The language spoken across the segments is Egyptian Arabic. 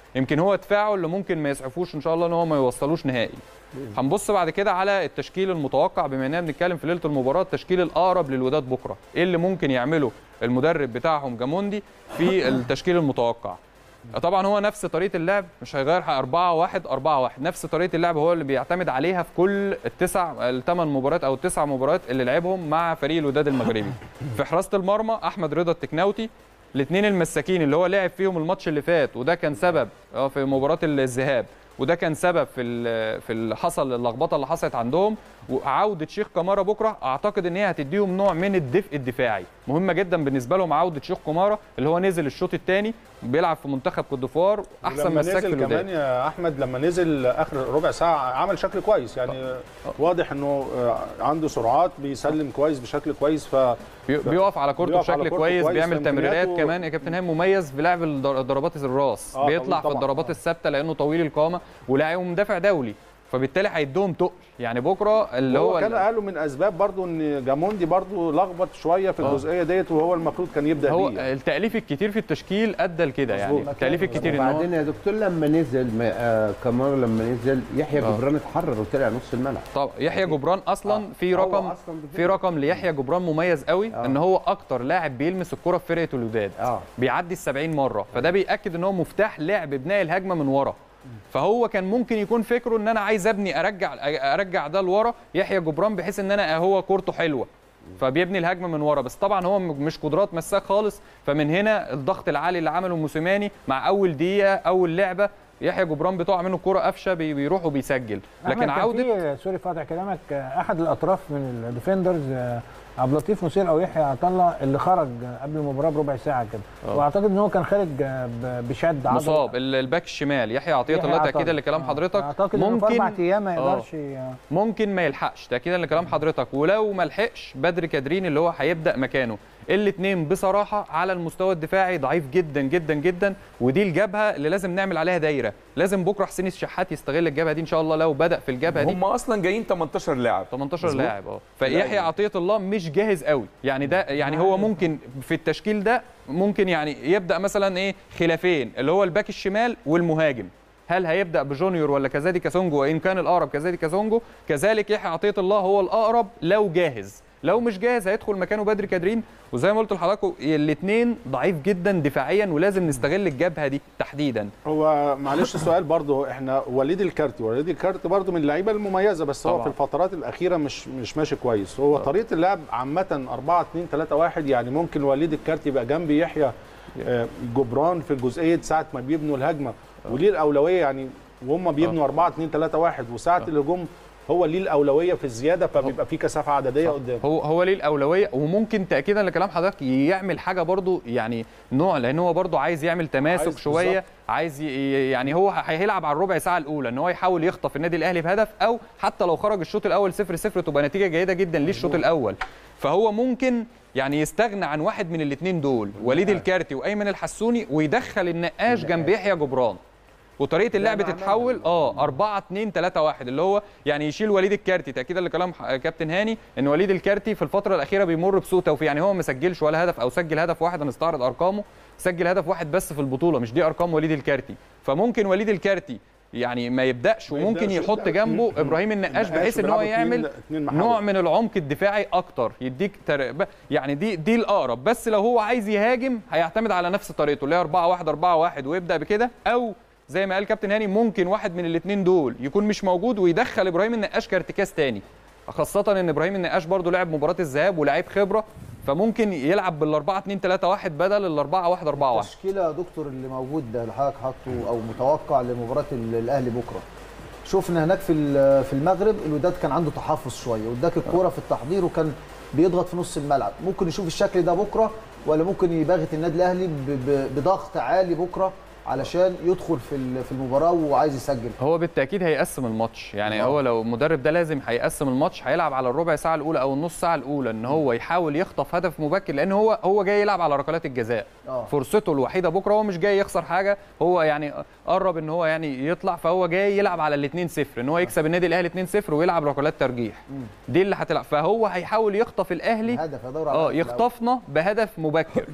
يمكن هو دفاعه اللي ممكن ما يسعفوش ان شاء الله ان هو ما يوصلوش نهائي هنبص بعد كده على التشكيل المتوقع بما اننا بنتكلم في ليله المباراه التشكيل الاقرب للوداد بكره ايه اللي ممكن يعمله المدرب بتاعهم جاموندي في التشكيل المتوقع طبعا هو نفس طريقه اللعب مش هيغير 4 1 4 1 نفس طريقه اللعب هو اللي بيعتمد عليها في كل التسع الثمان مباريات او التسع مباريات اللي لعبهم مع فريق الوداد المغربي في حراسه المرمى احمد رضا التكناوتي الاثنين المساكين اللي هو لعب فيهم الماتش اللي فات وده كان سبب اه في مباراه الذهاب وده كان سبب في ال- في اللي حصل اللخبطه اللي حصلت عندهم وعوده شيخ كمارا بكره اعتقد ان هي هتديهم نوع من الدفء الدفاعي مهمه جدا بالنسبه لهم عوده شيخ كمارا اللي هو نزل الشوط الثاني بيلعب في منتخب كوت ديفوار احسن لما مساك في نزل الوداد كمان يا احمد لما نزل اخر ربع ساعه عمل شكل كويس يعني واضح انه آه، عنده سرعات بيسلم كويس بشكل كويس ف بي- بيقف على كورته بيقف على بشكل كورته كويس كويس، بيعمل تمريرات إمكانياته- كمان يا كابتن هاني مميز في لعب الضر- ضربات الراس آه، بيطلع طبعاً، في الضربات آه. الثابته لانه طويل القامه ولاعب مدافع دولي فبالتالي هيدوهم تقل يعني بكره اللي هو هو كان قالوا من اسباب برضو ان جاموندي برضو لخبط شويه في آه. الجزئيه ديت وهو المفروض كان يبدا هو بيه يعني. التأليف الكتير في التشكيل ادى لكده يعني مظبوط. التأليف الكتير ان هو وبعدين يا دكتور لما نزل ما- آه كمار لما نزل يحيى آه. جبران اتحرر وطلع نص الملعب طب يحيى جبران اصلا آه. في هو رقم أصلاً بفكرة. في رقم ليحيى جبران مميز قوي آه. ان هو اكتر لاعب بيلمس الكره في فرقه الوداد اه بيعدي ال 70 مره فده بياكد ان هو مفتاح لعب بناء الهجمه من ورا فهو كان ممكن يكون فكره ان انا عايز ابني ارجع ارجع ده لورا يحيى جبران بحيث ان انا هو كورته حلوه فبيبني الهجمه من ورا بس طبعا هو م- مش قدرات مساك خالص فمن هنا الضغط العالي اللي عمله موسيماني مع اول دقيقه اول لعبه يحيى جبران بتقع منه الكوره قفشه بي- بيروح وبيسجل أحمد، لكن كان عوده في سوري فاضع كلامك آه، احد الاطراف من الديفندرز آه، عبد اللطيف نصير او يحيى عطله اللي خرج آه، قبل المباراه بربع ساعه كده آه. واعتقد ان هو كان خارج آه، ب- بشد عضلي. مصاب ال- الباك الشمال يحيى عطيه يحيى الله عطلة. تاكيدا لكلام آه. حضرتك اعتقد انه في اربع ممكن ايام ما آه. يقدرش ي- ممكن ما يلحقش تاكيدا لكلام حضرتك ولو ما لحقش بدر كادرين اللي هو هيبدا مكانه الاثنين بصراحه على المستوى الدفاعي ضعيف جدا جدا جدا ودي الجبهه اللي لازم نعمل عليها دايره لازم بكره حسين الشحات يستغل الجبهه دي ان شاء الله لو بدا في الجبهه دي هم اصلا جايين 18 لاعب 18 مظبوط. لاعب اه فيحيى عطيه الله مش جاهز قوي يعني ده يعني هو ممكن في التشكيل ده ممكن يعني يبدا مثلا ايه خلافين اللي هو الباك الشمال والمهاجم هل هيبدا بجونيور ولا كازادي كاسونجو وان كان الاقرب كازادي كاسونجو كذلك يحيى عطيه الله هو الاقرب لو جاهز لو مش جاهز هيدخل مكانه بدري كادرين وزي ما قلت لحضراتكم الاثنين ضعيف جدا دفاعيا ولازم نستغل الجبهه دي تحديدا هو معلش سؤال برضو احنا وليد الكارتي وليد الكارتي برضو من اللعيبه المميزه بس هو طبعاً. في الفترات الاخيره مش مش ماشي كويس هو طريقه اللعب عامه 4 2 3 1 يعني ممكن وليد الكارتي يبقى جنب يحيى آه، جبران في الجزئيه ساعه ما بيبنوا الهجمه وليه الاولويه يعني وهم بيبنوا 4 2 3 1 وساعه الهجوم هو ليه الاولويه في الزياده فبيبقى في كثافه عدديه قدام هو هو ليه الاولويه وممكن تاكيدا لكلام حضرتك يعمل حاجه برضو يعني نوع لان هو برضو عايز يعمل تماسك عايز شويه بالظبط. عايز ي- يعني هو هيلعب على الربع ساعه الاولى ان هو يحاول يخطف النادي الاهلي بهدف او حتى لو خرج الشوط الاول 0 0 تبقى نتيجه جيده جدا ليه الشوط الاول فهو ممكن يعني يستغنى عن واحد من الاثنين دول وليد الكارتي وايمن الحسوني ويدخل النقاش جنب يحيى جبران وطريقه اللعب ما تتحول اه 4 2 3 1 اللي هو يعني يشيل وليد الكارتي تاكيدا لكلام ح- كابتن هاني ان وليد الكارتي في الفتره الاخيره بيمر بسوء توفيق يعني هو ما سجلش ولا هدف او سجل هدف واحد هنستعرض ارقامه سجل هدف واحد بس في البطوله مش دي ارقام وليد الكارتي فمن وليد الكارتي يعني ما يبداش ما وممكن يبدأش يحط يبدأ. جنبه ابراهيم النقاش بحيث ان هو وبيلعبوا يعمل اتنين- اتنين محاور. نوع من العمق الدفاعي اكتر يديك تر... ب- يعني دي دي الاقرب بس لو هو عايز يهاجم هيعتمد على نفس طريقته اللي هي 4 1 4 1 ويبدا بكده او زي ما قال كابتن هاني ممكن واحد من الاثنين دول يكون مش موجود ويدخل ابراهيم النقاش كارتكاز تاني خاصة ان ابراهيم النقاش برضو لعب مباراة الذهاب ولاعيب خبرة فممكن يلعب بال 4 2 3 1 بدل ال 4 1 4 1 التشكيله يا دكتور اللي موجود ده اللي حضرتك حاطه او متوقع لمباراه ال- الاهلي بكره شفنا هناك في ال- في المغرب الوداد كان عنده تحفظ شويه واداك الكوره في التحضير وكان بيضغط في نص الملعب ممكن نشوف الشكل ده بكره ولا ممكن يباغت النادي الاهلي ب- ب- بضغط عالي بكره علشان يدخل في ال- في المباراه وعايز يسجل هو بالتاكيد هيقسم الماتش يعني آه. هو لو المدرب ده لازم هيقسم الماتش هيلعب على الربع ساعه الاولى او النص ساعه الاولى ان هو يحاول يخطف هدف مبكر لان هو هو جاي يلعب على ركلات الجزاء اه فرصته الوحيده بكره هو مش جاي يخسر حاجه هو يعني قرب ان هو يعني يطلع فهو جاي يلعب على الاثنين 0 ان هو يكسب النادي الاهلي 2 0 ويلعب ركلات ترجيح دي اللي هتلعب فهو هيحاول يخطف الاهلي هدف يدور على اه هدف الأول. يخطفنا بهدف مبكر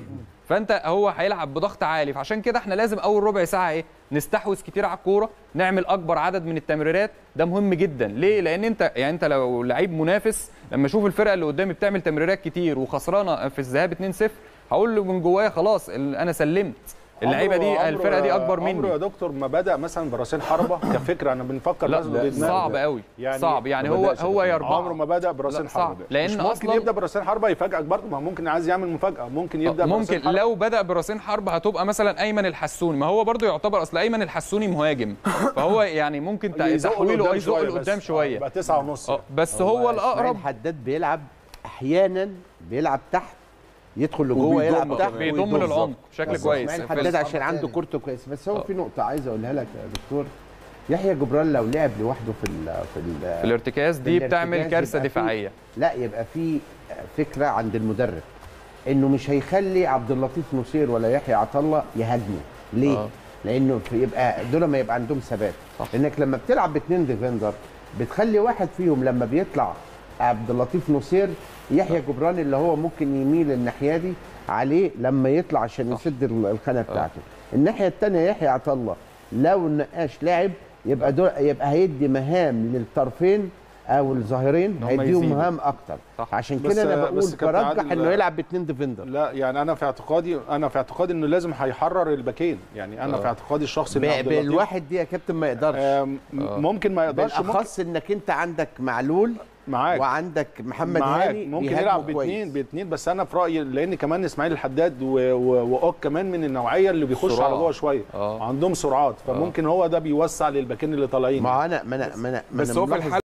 فانت هو هيلعب بضغط عالي فعشان كده احنا لازم اول ربع ساعه ايه نستحوذ كتير على الكوره نعمل اكبر عدد من التمريرات ده مهم جدا ليه لان انت يعني انت لو لعيب منافس لما اشوف الفرقه اللي قدامي بتعمل تمريرات كتير وخسرانه في الذهاب 2-0 هقول له من جوايا خلاص ال- انا سلمت اللعيبه عمره- دي عمره الفرقه دي يا- اكبر عمره مني يا دكتور ما بدا مثلا براسين حربه كفكره انا بنفكر لا بس ده بدماغ. صعب قوي يعني صعب يعني ما هو بدأش هو يا اربعه عمره ما بدا براسين لا، صعب. حربه لأن مش ممكن أصلاً- يبدا براسين حربه يفاجئك برضه ما ممكن عايز يعمل مفاجاه ممكن يبدا ممكن براسين حربة. لو بدا براسين حرب هتبقى مثلا ايمن الحسوني ما هو برضو يعتبر اصل ايمن الحسوني مهاجم فهو يعني ممكن يزقه تحويله لقدام يزقه شوية بس. لقدام آه، شويه يبقى تسعة ونص اه بس هو الاقرب إسماعيل حداد بيلعب احيانا بيلعب تحت يدخل لجوه وبيضم يلعب كمان. تحت بيضم ويضم. للعمق بشكل بس كويس اسماعيل في حداد ال- عشان عنده تاني. كورته كويس بس هو آه. في نقطه عايز اقولها لك يا دكتور يحيى جبران لو لعب لوحده في ال في ال في الارتكاز دي الارتكاز بتعمل كارثه يبقى في- دفاعيه لا يبقى في فكره عند المدرب انه مش هيخلي عبد اللطيف نصير ولا يحيى عطله يهاجموا ليه؟ آه. لانه في يبقى دول ما يبقى عندهم ثبات صح. لانك لما بتلعب باثنين ديفندر بتخلي واحد فيهم لما بيطلع عبد اللطيف نصير يحيى جبران اللي هو ممكن يميل الناحيه دي عليه لما يطلع عشان يسد ال- الخانه بتاعته الناحيه الثانيه يحيى عطله لو النقاش لعب يبقى دول يبقى هيدي مهام للطرفين او الظاهرين إن هم هيديهم يزيدوا. مهام اكتر صح. عشان بس- كده انا بقول بس كابتن برجح عادل- انه يلعب باثنين ديفندر لا يعني انا في اعتقادي انا في اعتقادي انه لازم هيحرر الباكين يعني انا آه. في اعتقادي الشخصي ان ب- عبد اللطيف بالواحد دي يا كابتن ما يقدرش آم، ممكن ما يقدرش ممكن بالاخص انك انت عندك معلول معاك وعندك محمد معاك هاني ممكن بيهاجموا يلعب كويس. باثنين باثنين بس انا في رايي لان كمان اسماعيل الحداد و- و- واوك كمان من النوعيه اللي بيخش سرعة. على جوه شويه آه. عندهم سرعات فممكن هو ده بيوسع للباكين اللي طالعين ما انا ما انا ما انا ما بس أنا هو في ملاحظ الحاله